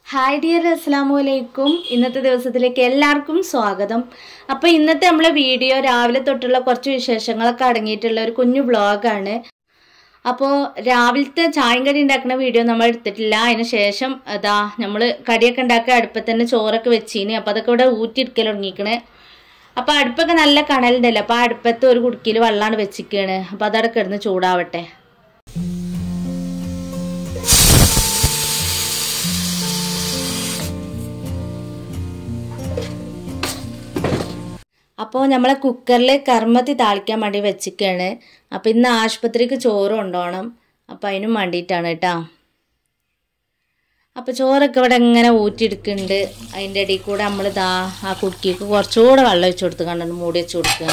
hi dear അസ്സാമു അലൈക്കും ഇന്നത്തെ ദിവസത്തിലേക്ക് എല്ലാവർക്കും സ്വാഗതം അപ്പോൾ ഇന്നത്തെ നമ്മളെ വീഡിയോ രാവിലെ തൊട്ടുള്ള കുറച്ച് വിശേഷങ്ങളൊക്കെ അടങ്ങിയിട്ടുള്ള ഒരു കുഞ്ഞു വ്ളോഗാണ് അപ്പോൾ രാവിലത്തെ ചായം കടി ഉണ്ടാക്കുന്ന വീഡിയോ നമ്മൾ എടുത്തിട്ടില്ല അതിന് ശേഷം അതാ നമ്മൾ കടിയൊക്കെ ഉണ്ടാക്കുക അടുപ്പത്ത് തന്നെ ചോറൊക്കെ വെച്ചീന് അപ്പോൾ അതൊക്കെ ഇവിടെ ഊറ്റിയെടുക്കൽ തുടങ്ങിക്കണ് അപ്പോൾ അടുപ്പൊക്കെ നല്ല കണലുണ്ടല്ലോ അപ്പോൾ ആ അടുപ്പത്ത് ഒരു കുടുക്കിയിൽ വെള്ളമാണ് വെച്ചിരിക്കുകയാണ് അപ്പോൾ അതവിടെ കിടന്ന് ചൂടാവട്ടെ അപ്പോൾ നമ്മളെ കുക്കറിൽ കർമ്മത്തി താളിക്കാൻ വേണ്ടി വെച്ചിരിക്കുകയാണ് അപ്പോൾ ഇന്ന് ആശുപത്രിക്ക് ചോറ് കൊണ്ടുപോകണം അപ്പോൾ അതിനും വേണ്ടിയിട്ടാണ് കേട്ടോ അപ്പോൾ ചോറൊക്കെ ഇവിടെ ഇങ്ങനെ ഊറ്റിയെടുക്കുന്നുണ്ട് അതിൻ്റെ ഇടയിൽ കൂടെ നമ്മൾ ദാ ആ കുടുക്കിക്ക് കുറച്ചുകൂടെ വെള്ളം ഒഴിച്ചു കൊടുത്ത് കണ്ടു മൂടി വെച്ച് കൊടുക്കുകയാണ്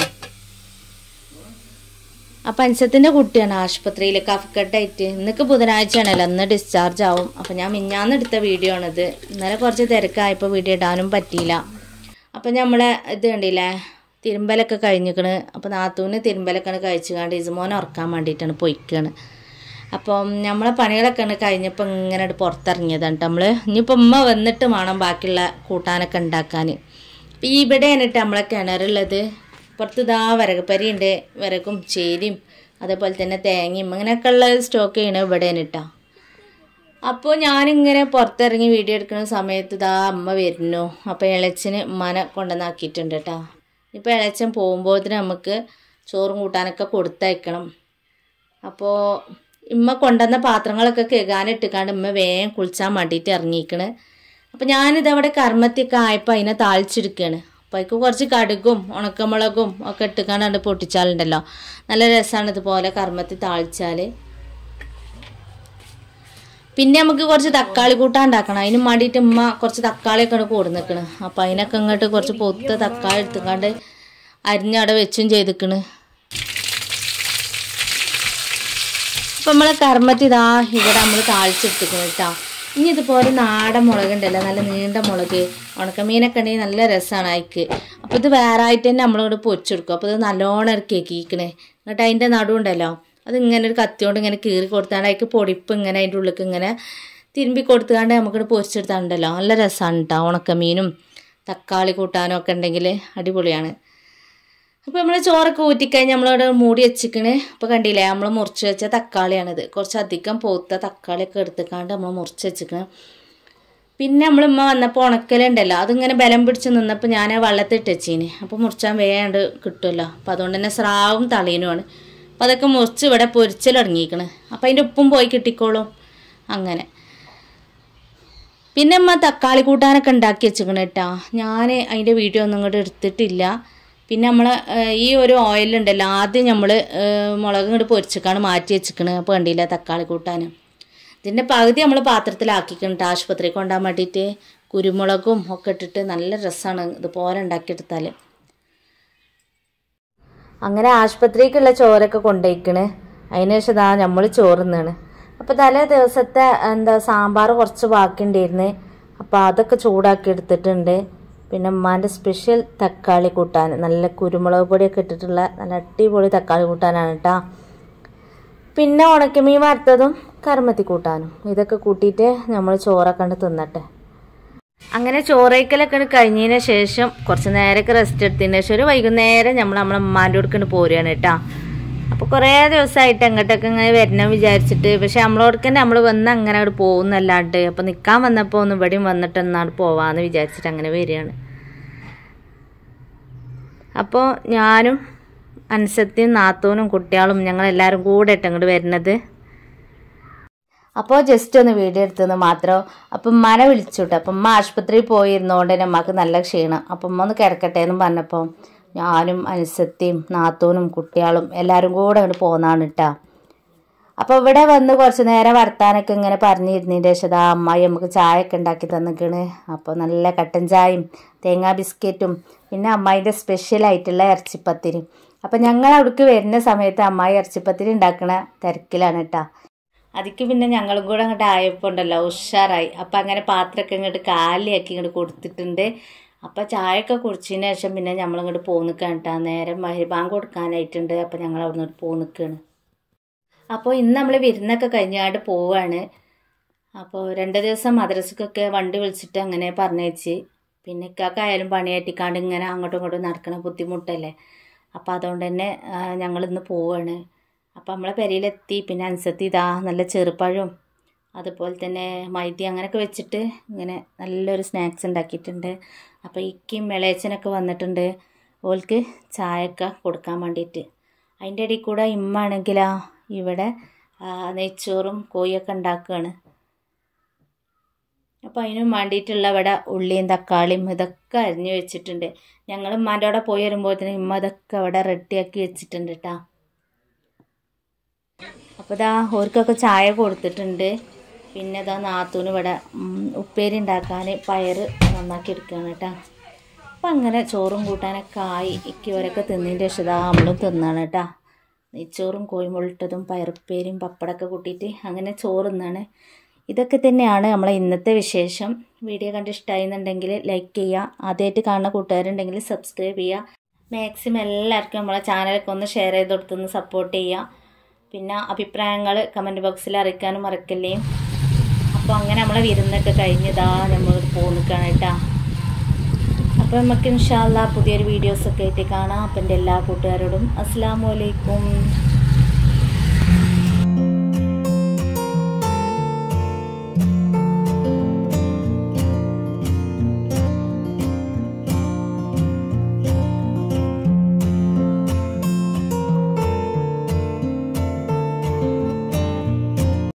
അപ്പം അൻസത്തിൻ്റെ കുട്ടിയാണ് ആശുപത്രിയിൽ കഫക്കെട്ടായിട്ട് ഇന്നൊക്കെ ബുധനാഴ്ചയാണല്ലോ ഇന്ന് ഡിസ്ചാർജ് ആവും അപ്പം ഞാൻ മിഞ്ഞാന്ന് എടുത്ത വീഡിയോ ആണിത് ഇന്നലെ കുറച്ച് തിരക്കായപ്പോൾ വീഡിയോ ഇടാനും പറ്റിയില്ല അപ്പം നമ്മളെ ഇത് കണ്ടില്ലേ തിരുമ്പലൊക്കെ കഴിഞ്ഞിക്കണ് അപ്പോൾ നാത്തൂന് തിരുമ്പലൊക്കെ കഴിച്ചു കണ്ട് ഇസുമോനെ ഉറക്കാൻ വേണ്ടിയിട്ടാണ് പൊയ്ക്കാണ് അപ്പം നമ്മളെ പണികളൊക്കെ ആണ് കഴിഞ്ഞപ്പോൾ ഇങ്ങനെ പുറത്തിറങ്ങിയതാണ് കേട്ടോ നമ്മൾ ഇനിയിപ്പോൾ ഉമ്മ വന്നിട്ട് വേണം ബാക്കിയുള്ള കൂട്ടാനൊക്കെ ഉണ്ടാക്കാൻ അപ്പം ഇവിടെയാണ് കേട്ടോ നമ്മളെ കിണറുള്ളത് പുറത്ത് ഇതാ വിറകുപ്പരിയുണ്ട് വിറകും ചേരിയും അതേപോലെ തന്നെ തേങ്ങയും അങ്ങനെയൊക്കെ ഉള്ള സ്റ്റോക്ക് ചെയ്യണത് ഇവിടെയാണ് കേട്ടോ അപ്പോൾ ഞാനിങ്ങനെ പുറത്തിറങ്ങി വീഡിയോ എടുക്കുന്ന സമയത്ത് ഇതാ അമ്മ വരുന്നു അപ്പോൾ ഇളച്ചന് ഉമ്മാനെ കൊണ്ടുവന്നാക്കിയിട്ടുണ്ട് കേട്ടോ ഇപ്പോൾ ഇളച്ചൻ പോകുമ്പോഴത്തിന് നമുക്ക് ചോറും കൂട്ടാനൊക്കെ കൊടുത്തയക്കണം അപ്പോൾ ഇമ്മ കൊണ്ടുവന്ന പാത്രങ്ങളൊക്കെ കേൾക്കാനിട്ടിക്കാണ്ട് ഉമ്മ വേഗം കുളിച്ചാൻ വേണ്ടിയിട്ട് ഇറങ്ങിയിരിക്കണ് അപ്പോൾ ഞാനിതവിടെ കർമ്മത്തിയൊക്കെ ആയപ്പോൾ അതിനെ താളിച്ചെടുക്കുകയാണ് അപ്പോൾ അതിക്ക് കുറച്ച് കടുകും ഉണക്കമുളകും ഒക്കെ ഇട്ടുകാണ്ട് പൊട്ടിച്ചാലുണ്ടല്ലോ നല്ല രസമാണ് ഇതുപോലെ കർമ്മത്തി താളിച്ചാൽ പിന്നെ നമുക്ക് കുറച്ച് തക്കാളി കൂട്ടാൻ ഉണ്ടാക്കണം അതിന് വേണ്ടിയിട്ട് ഉമ്മ കുറച്ച് തക്കാളിയൊക്കെ കൂടെ നിൽക്കണ് അപ്പം അതിനൊക്കെ ഇങ്ങോട്ട് കുറച്ച് പൊത്ത തക്കാളി എടുത്തുകൊണ്ട് അരിഞ്ഞവിടെ വെച്ചും ചെയ്തിക്കണ് അപ്പം നമ്മളെ കർമ്മത്തി ഇതാ ഇവിടെ നമ്മൾ താളിച്ചെടുത്തിക്കണം കേട്ടോ ഇനി ഇതുപോലെ നാടൻ മുളക് ഉണ്ടല്ലോ നല്ല നീണ്ട മുളക് ഉണക്കമീനൊക്കെ ഉണ്ടെങ്കിൽ നല്ല രസമാണ് അയക്ക് അപ്പോൾ ഇത് വേറെ ആയിട്ട് തന്നെ നമ്മളിവിടെ പൊരിച്ചെടുക്കും അപ്പോൾ ഇത് നല്ലോണം ഇറക്കി കേക്കിക്കണേ എന്നിട്ട് അതിൻ്റെ നടുവുണ്ടല്ലോ അത് ഇങ്ങനെ ഒരു കത്തിയോണ്ട് ഇങ്ങനെ കീറി കൊടുത്താണ്ട് അതിക്ക് പൊടിപ്പ് ഇങ്ങനെ അതിൻ്റെ ഉള്ളിലേക്ക് ഇങ്ങനെ തിരുമ്പി കൊടുത്തുകൊണ്ട് നമുക്കിവിടെ പൊരിച്ചെടുത്താണ്ടല്ലോ നല്ല രസമാണ് കേട്ടോ ഉണക്കമീനും തക്കാളി കൂട്ടാനും ഒക്കെ ഉണ്ടെങ്കിൽ അടിപൊളിയാണ് അപ്പോൾ നമ്മൾ ചോറൊക്കെ ഊറ്റിക്കഴിഞ്ഞ് നമ്മളവിടെ മൂടി വെച്ചിക്കണ് അപ്പോൾ കണ്ടില്ലേ നമ്മൾ മുറിച്ച് വെച്ച തക്കാളിയാണിത് കുറച്ചധികം പോത്ത തക്കാളിയൊക്കെ എടുത്തുക്കാണ്ട് നമ്മൾ മുറിച്ച് വെച്ചിക്കണ് പിന്നെ നമ്മൾ ഉമ്മ വന്നപ്പോൾ ഉണക്കലുണ്ടല്ലോ അതിങ്ങനെ ബലം പിടിച്ച് നിന്നപ്പോൾ ഞാൻ വെള്ളത്തിൽ ഇട്ടച്ചീന് അപ്പോൾ മുറിച്ചാൻ വേണ്ട കിട്ടുമല്ലോ അപ്പോൾ അതുകൊണ്ട് തന്നെ സ്രാവും തളീനുമാണ് അപ്പോൾ അതൊക്കെ മുറിച്ച് ഇവിടെ പൊരിച്ചൽ തുടങ്ങിയിരിക്കണ് അപ്പോൾ അതിൻ്റെ ഉപ്പും പോയി കിട്ടിക്കോളും അങ്ങനെ പിന്നെ അമ്മ തക്കാളി കൂട്ടാനൊക്കെ ഉണ്ടാക്കി വെച്ചിക്കണ് കേട്ടോ ഞാൻ അതിൻ്റെ വീഡിയോ ഒന്നും ഇങ്ങോട്ട് എടുത്തിട്ടില്ല പിന്നെ നമ്മൾ ഈ ഒരു ഓയിലുണ്ടല്ലോ ആദ്യം നമ്മൾ മുളക് ഇങ്ങോട്ട് പൊരിച്ചിക്കാണ് മാറ്റി വെച്ചിക്കണ് അപ്പോൾ കണ്ടില്ല തക്കാളി കൂട്ടാൻ ഇതിൻ്റെ പകുതി നമ്മൾ പാത്രത്തിലാക്കിക്കണിട്ട് ആശുപത്രിയിൽ കൊണ്ടുപോകാൻ വേണ്ടിയിട്ട് കുരുമുളകും ഒക്കെ ഇട്ടിട്ട് നല്ല രസമാണ് ഇതുപോലെ ഉണ്ടാക്കിയെടുത്താൽ അങ്ങനെ ആശുപത്രിക്കുള്ള ചോറൊക്കെ കൊണ്ടുപോയിക്കണ് അതിന് ശേഷം ഇതാ നമ്മൾ ചോറുന്നാണ് അപ്പോൾ തലേ ദിവസത്തെ എന്താ സാമ്പാർ കുറച്ച് ബാക്കിയുണ്ടായിരുന്നു അപ്പോൾ അതൊക്കെ ചൂടാക്കി എടുത്തിട്ടുണ്ട് പിന്നെ ഉമ്മാൻ്റെ സ്പെഷ്യൽ തക്കാളി കൂട്ടാൻ നല്ല കുരുമുളക് പൊടിയൊക്കെ ഇട്ടിട്ടുള്ള നല്ല അടിപൊളി തക്കാളി കൂട്ടാനാണ് കേട്ടോ പിന്നെ ഉണക്കമീൻ വറുത്തതും കർമ്മത്തി കൂട്ടാനും ഇതൊക്കെ കൂട്ടിയിട്ട് നമ്മൾ ചോറൊക്കെ കണ്ട് തിന്നട്ടെ അങ്ങനെ ചോറയ്ക്കലൊക്കെ കഴിഞ്ഞതിന് ശേഷം കുറച്ച് നേരമൊക്കെ റെസ്റ്റ് എടുത്തതിന് ശേഷം ഒരു വൈകുന്നേരം നമ്മൾ നമ്മളെ ഉമ്മാൻ്റെ അടുക്കണ്ട് പോരുകയാണ് കേട്ടോ അപ്പോൾ കുറേ ദിവസമായിട്ട് അങ്ങോട്ടൊക്കെ ഇങ്ങനെ വരണം വിചാരിച്ചിട്ട് പക്ഷെ നമ്മളോടക്ക് തന്നെ നമ്മൾ വന്ന് അങ്ങനെ അവിടെ പോകുന്നല്ലാണ്ട് അപ്പോൾ നിൽക്കാൻ വന്നപ്പോൾ ഒന്ന് ഇവിടെയും വന്നിട്ട് എന്നാണ് പോവാന്ന് വിചാരിച്ചിട്ട് അങ്ങനെ വരികയാണ് അപ്പോൾ ഞാനും അൻസത്തിയും നാത്തൂനും കുട്ടികളും ഞങ്ങളെല്ലാവരും കൂടെ ഇട്ട് അങ്ങോട്ട് വരുന്നത് അപ്പോൾ ജസ്റ്റ് ഒന്ന് വീഡിയോ എടുത്തെന്ന് മാത്രം അപ്പം ഉമ്മാനെ വിളിച്ചുട്ടോ അപ്പം ഉമ്മ ആശുപത്രിയിൽ പോയിരുന്നതുകൊണ്ട് തന്നെ ഉമ്മക്ക് നല്ല ക്ഷീണം അപ്പം ഉമ്മ ഒന്ന് കിടക്കട്ടെ എന്ന് പറഞ്ഞപ്പോൾ ഞാനും അനുസത്തിയും നാത്തൂനും കുട്ടികളും എല്ലാവരും കൂടെ അങ്ങോട്ട് പോകുന്നതാണ് കേട്ടോ അപ്പോൾ ഇവിടെ വന്ന് കുറച്ച് നേരം വർത്താനൊക്കെ ഇങ്ങനെ പറഞ്ഞിരുന്നതിൻ്റെ ശേഷം ആ അമ്മായി നമുക്ക് ചായ ഒക്കെ ഉണ്ടാക്കി തന്നിക്കണ് അപ്പോൾ നല്ല കട്ടൻ ചായയും തേങ്ങാ ബിസ്ക്കറ്റും പിന്നെ അമ്മായിൻ്റെ സ്പെഷ്യലായിട്ടുള്ള ഇറച്ചിപ്പത്തിരി അപ്പം ഞങ്ങൾ അവിടേക്ക് വരുന്ന സമയത്ത് അമ്മായി ഇറച്ചിപ്പത്തിരി ഉണ്ടാക്കണ തിരക്കിലാണ് കേട്ടോ അതിക്ക് പിന്നെ ഞങ്ങളും കൂടെ അങ്ങോട്ട് ആയപ്പോൾ ഉണ്ടല്ലോ ഉഷാറായി അപ്പം അങ്ങനെ പാത്രമൊക്കെ ഇങ്ങോട്ട് കാലിയാക്കി ഇങ്ങോട്ട് കൊടുത്തിട്ടുണ്ട് അപ്പം ചായയൊക്കെ കുടിച്ചതിന് ശേഷം പിന്നെ നമ്മളിങ്ങോട്ട് പോന്നിക്കാണ് കേട്ടോ നേരം മഹിബാങ്ക് കൊടുക്കാനായിട്ടുണ്ട് അപ്പം ഞങ്ങൾ അവിടെ നിന്ന് പോന്നിക്കാണ് അപ്പോൾ ഇന്ന് നമ്മൾ വിരുന്നൊക്കെ കഴിഞ്ഞാണ്ട് പോവാണ് അപ്പോൾ രണ്ട് ദിവസം മദ്രസക്കൊക്കെ വണ്ടി വിളിച്ചിട്ട് അങ്ങനെ പറഞ്ഞേച്ച് പിന്നെ ഇക്കാക്കായാലും പണിയാറ്റിക്കാണ്ട് ഇങ്ങനെ അങ്ങോട്ടും ഇങ്ങോട്ടും നടക്കണ ബുദ്ധിമുട്ടല്ലേ അപ്പോൾ അതുകൊണ്ട് തന്നെ ഞങ്ങളിന്ന് പോവാണ് അപ്പോൾ നമ്മളെ പെരയിലെത്തി പിന്നെ അൻസത്തി ഇതാ നല്ല ചെറുപ്പഴവും അതുപോലെ തന്നെ മൈദി അങ്ങനെയൊക്കെ വെച്ചിട്ട് ഇങ്ങനെ നല്ലൊരു സ്നാക്സ് ഉണ്ടാക്കിയിട്ടുണ്ട് അപ്പോൾ ഇക്കും മെളേച്ചനൊക്കെ വന്നിട്ടുണ്ട് ഓൾക്ക് ചായയൊക്കെ കൊടുക്കാൻ വേണ്ടിയിട്ട് അതിൻ്റെ ഇടയിൽ കൂടെ ഇമ്മാണെങ്കിലാ ഇവിടെ ആ, നെയ്ച്ചോറും കോഴിയൊക്കെ ഉണ്ടാക്കുകയാണ് അപ്പോൾ അതിനും വേണ്ടിയിട്ടുള്ള ഇവിടെ ഉള്ളിയും തക്കാളിയും ഇതൊക്കെ അരിഞ്ഞു വെച്ചിട്ടുണ്ട് ഞങ്ങൾ ഉമ്മാൻ്റെ അവിടെ പോയി വരുമ്പോഴത്തേനും ഇമ്മ ഇതൊക്കെ അവിടെ റെഡിയാക്കി വെച്ചിട്ടുണ്ട് കേട്ടോ അപ്പോൾ ഇതാ ഓർക്കൊക്കെ ചായ കൊടുത്തിട്ടുണ്ട് പിന്നെ ഇതാ നാത്തൂന് ഇവിടെ ഉം, ഉപ്പേരി ഉണ്ടാക്കാൻ പയറ് നന്നാക്കി എടുക്കുകയാണ് കേട്ടോ അപ്പം അങ്ങനെ ചോറും കൂട്ടാനൊക്കെ ആയി ഇക്കവരൊക്കെ തിന്നതിൻ്റെ ശേഷം ഇതാ നമ്മളും തിന്നാണ് കേട്ടോ നെയ്ച്ചോറും കോഴിമുളിട്ടതും പയറുപ്പേരിയും പപ്പടമൊക്കെ കൂട്ടിയിട്ട് അങ്ങനെ ചോറ് തിന്നാണ് ഇതൊക്കെ തന്നെയാണ് നമ്മളെ ഇന്നത്തെ വിശേഷം വീഡിയോ കണ്ട് ഇഷ്ടമായിരുന്നുണ്ടെങ്കിൽ ലൈക്ക് ചെയ്യുക ആദ്യമായിട്ട് കാണുന്ന കൂട്ടുകാരുണ്ടെങ്കിൽ സബ്സ്ക്രൈബ് ചെയ്യുക മാക്സിമം എല്ലാവർക്കും നമ്മളെ ചാനലൊക്കെ ഒന്ന് ഷെയർ ചെയ്ത് കൊടുത്തൊന്ന് സപ്പോർട്ട് ചെയ്യുക പിന്നെ അഭിപ്രായങ്ങൾ കമൻറ്റ് ബോക്സിൽ അറിയിക്കാനും മറക്കല്ലേ അപ്പോൾ അങ്ങനെ നമ്മളെ വിരുന്നൊക്കെ കഴിഞ്ഞതാ നമ്മൾ പോന്നിക്കാണ് കേട്ടോ അപ്പോൾ നമുക്ക് ഇൻഷാല്ല പുതിയൊരു വീഡിയോസൊക്കെ ആയിട്ട് കാണാം അപ്പം എൻ്റെ എല്ലാ കൂട്ടുകാരോടും അസ്സാം വലൈക്കും